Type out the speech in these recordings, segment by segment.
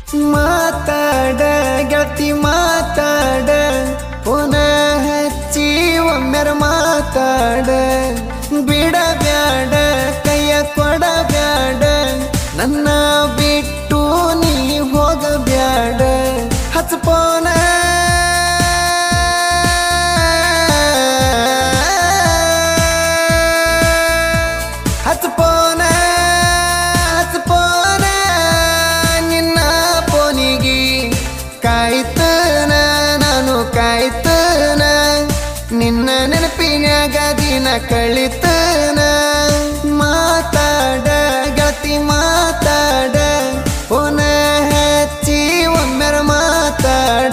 ಮಾತಾಡ ಗೆಳತಿ ಮಾತಾಡ ಪುನಃ ಹಚ್ಚಿ ಒಮ್ಮೆರ ಮಾತಾಡ ಬಿಡಬ್ಯಾಡ ಕೈಯ ಕೊಡಬ್ಯಾಡ ನನ್ನ ಬಿಟ್ಟು ನೀ ಹೋಗಬ್ಯಾಡ ಹಚ್ಪೋನ ಹಚ್ಪೋನ ಹಚ್ಪೋನ ನಿನ್ನ ಪೋನಿಗಿ ಕಾಯ್ತನ ನಾನು ಕಾಯ್ತನ ನಿನ್ನ ನೆನಪಿನ್ಯಾಗ ದಿನ ಕಳಿತನ ಮಾತಾಡ ಗತಿ ಮಾತಾಡ ಪುನಃ ಹಚ್ಚಿ ಒಮ್ಮೆರ ಮಾತಾಡ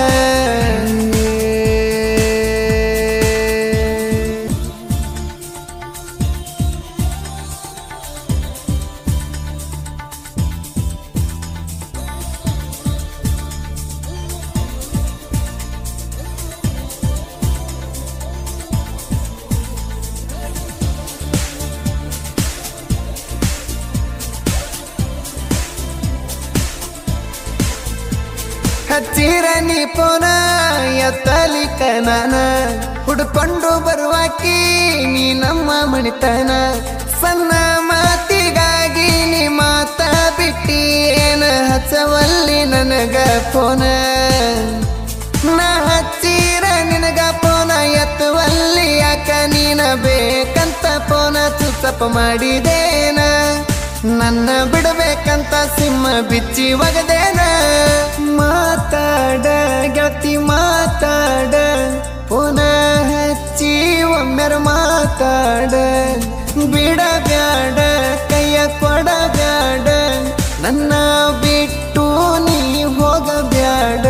ಹಚ್ಚಿರ ನೀ ಪೋನ ಎತ್ತಲಿಕ ನಾನ ಹುಡ್ಕೊಂಡು ಬರುವಾಕಿ ನೀ ನಮ್ಮ ಮಣಿತನ ಸಣ್ಣ ಮಾತಿಗಾಗಿ ನೀ ಮಾತ ಬಿಟ್ಟಿ ಏನ ಹಚ್ಚವಲ್ಲಿ ನನಗ ಪೋನ ನಾ ಹಚ್ಚಿರ ನಿನಗ ಪೋನ ಎತ್ತುವಲ್ಲಿ ಯಾಕ ನೀನ ಬೇಕಂತ ಪೋನ ಚುಚ್ಚಪ್ಪ ಮಾಡಿದೇನ ನನ್ನ ಬಿಡಬೇಕಂತ ಸಿಂಹ ಬಿಚ್ಚಿ ಒಗದೇನ ಮಾತಾಡ ಗೆಳತಿ ಮಾತಾಡ ಪುನಃ ಹಚ್ಚಿ ಒಮ್ಮೆರ ಮಾತಾಡ ಬಿಡಬ್ಯಾಡ ಕೈಯ ಕೊಡಬ್ಯಾಡ ನನ್ನ ಬಿಟ್ಟು ನೀ ಹೋಗಬ್ಯಾಡ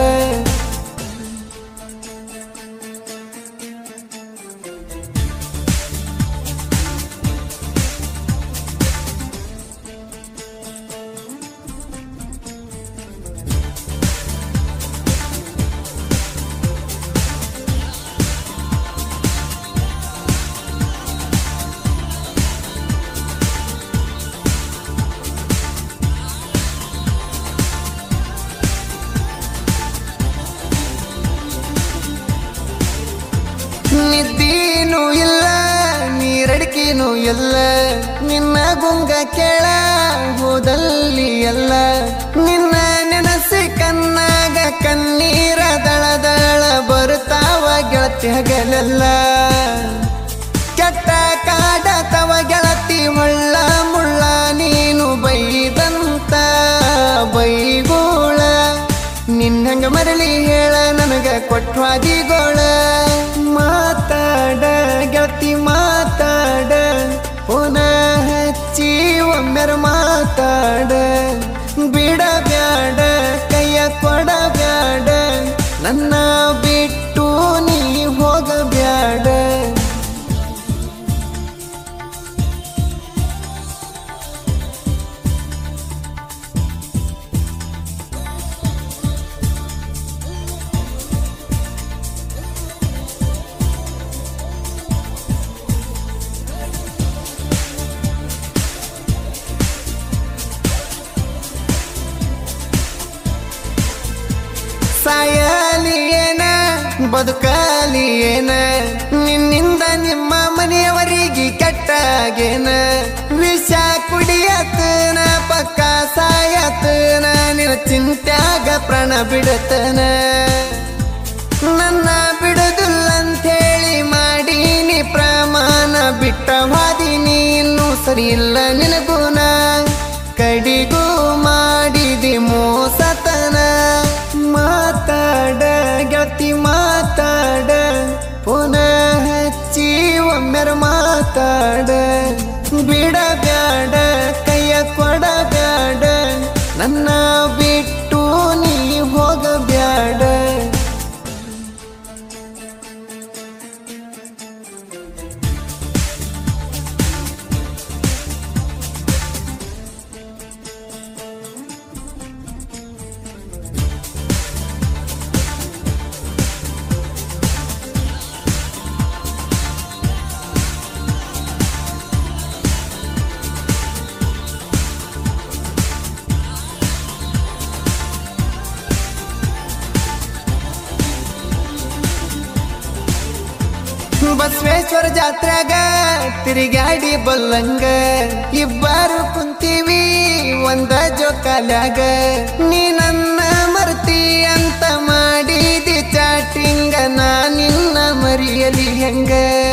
ನಿದ್ದೀನೂ ಇಲ್ಲ ನೀರಡಿಕೆನೂ ಇಲ್ಲ ನಿನ್ನ ಗುಂಗ ಕೇಳ ಹೋದಲ್ಲಿ ಎಲ್ಲ ನಿನ್ನ ನೆನಸಿ ಕಣ್ಣಾಗ ಕಣ್ಣೀರ ದಳ ದಳ ಬರುತ್ತಾವ ಗೆಳತಿ ಹಗಲೆಲ್ಲ ಕೆಟ್ಟ ಕಾಡತವ ಗೆಳತಿ ಹೊಳ್ಳ ಮುಳ್ಳ ನೀನು ಬೈದಂತ ಬೈಗೋಳ ನಿನ್ನಂಗ ಮರಳಿ ಹೇಳ ನನಗ ಕೊಟ್ವಾದಿಗೋಳ ಮಾತಾಡ ಗೆಳತಿ ಮಾತಾಡ ಪುನಃ ಹಚ್ಚಿ ಒಮ್ಮೆರ ಮಾತಾಡ ಬಿಡಬ್ಯಾಡ ಕೈಯ ಕೊಡಬ್ಯಾಡ ನನ್ನ ಬಿಟ್ಟು ನೀ ಹೋಗಬ್ಯಾಡ ಸಾಯಲಿ ಏನ ಬದುಕಲಿ ಏನ ನಿನ್ನಿಂದ ನಿಮ್ಮ ಮನೆಯವರಿಗೆ ಕೆಟ್ಟಾಗೇನ ವಿಷ ಕುಡಿಯತನ ಪಕ್ಕ ಸಾಯತನ ನಿನ್ನ ಚಿಂತ್ಯಾಗ ಪ್ರಾಣ ಬಿಡತನ ನನ್ನ ಬಿಡುದಿಲ್ಲಂಥೇಳಿ ಮಾಡೀನಿ ಪ್ರಮಾಣ ಬಿಟ್ಟ ವಾದಿನಿ ಇನ್ನೂ ಸರಿ ಇಲ್ಲ ನಿನಗುಣ ಕಡಿಗೂ ಮಾಡಿದಿ ಮೋಸತನ ಮಾತಾಡ ಗೆಳತಿ ಮಾತಾಡ ಪುನಃ ಹಚ್ಚಿ ಒಮ್ಮೆರ ಮಾತಾಡ ಬಿಡಬ್ಯಾಡ ಕೈಯ ಕೊಡಬ್ಯಾಡ ನನ್ನ ಬಿಟ್ಟು ನೀ ಹೋಗಬ್ಯಾಡ ಬಸವೇಶ್ವರ ಜಾತ್ರೆಗ ತಿರುಗಾಡಿ ಬಲ್ಲಂಗ ಇಬ್ಬರು ಕುಂತೀವಿ ಒಂದ ಜೋಕಾಲ್ಯಾಗ ನೀ ನನ್ನ ಮರ್ತಿ ಅಂತ ಮಾಡಿದಿ ಚಾಟಿಂಗ ನಾ ನಿನ್ನ ಮರಿಯಲಿ ಹೆಂಗ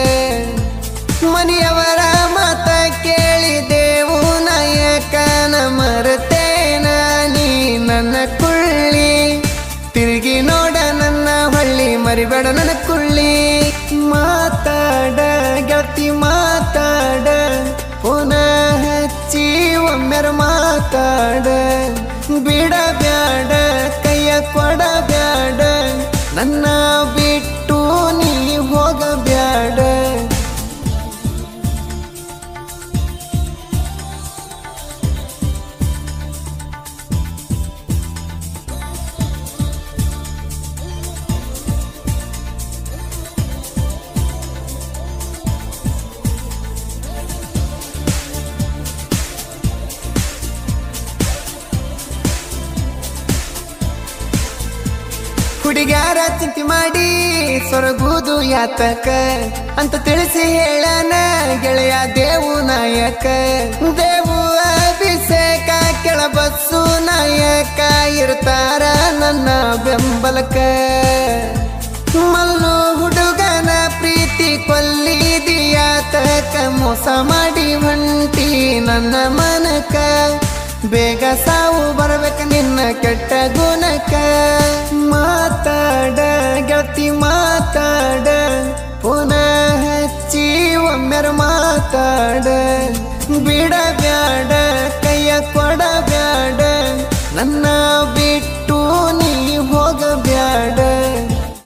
ಮನೆಯವರ ಮಾತ ಕೇಳಿದೆವು ನಾಯಕನ ಮರತೇನ ನೀ ನನ್ನ ಕುಳ್ಳಿ ತಿರುಗಿ ನೋಡ ನನ್ನ ಹೊಳ್ಳಿ ಮರಿಬೇಡ ನನ್ನ ಕುಳ್ಳಿ ಮಾತಾಡ ಗೆಳತಿ ಮಾತಾಡ ಪುನಃ ಹಚ್ಚಿ ಒಮ್ಮೆರ ಮಾತಾಡ ಬಿಡ ಬ್ಯಾಡ ಕೈಯ ಕೊಡ ಬ್ಯಾಡ ನನ್ನ ಬಿಟ್ಟು ನೀ ಹೋಗಬ್ಯಾಡ ಹುಡುಗ್ಯಾರ ಚಿಂತೆ ಮಾಡಿ ಸೊರಗುದು ಯಾತಕ ಅಂತ ತಿಳಿಸಿ ಹೇಳನ ಗೆಳೆಯ ದೇವು ನಾಯಕ ದೇವು ಅಭಿಷೇಕ ಕೆಳ ಬಸ್ಸು ನಾಯಕ ಇರ್ತಾರ ನನ್ನ ಬೆಂಬಲಕ ಮಲ್ಲು ಹುಡುಗನ ಪ್ರೀತಿ ಕೊಲ್ಲಿದಿಯಾತಕ ಮೋಸ ಮಾಡಿ ಹೊಂಟಿ ನನ್ನ ಮನಕ ಬೇಗ ಸಾವು ಬರ್ಬೇಕ ನಿನ್ನ ಕೆಟ್ಟ ಗುಣಕ ಮಾತಾಡ ಗೆಳತಿ ಮಾತಾಡ ಪುನಃ ಹಚ್ಚಿ ಒಮ್ಮೆರ ಮಾತಾಡ ಬಿಡ ಬ್ಯಾಡ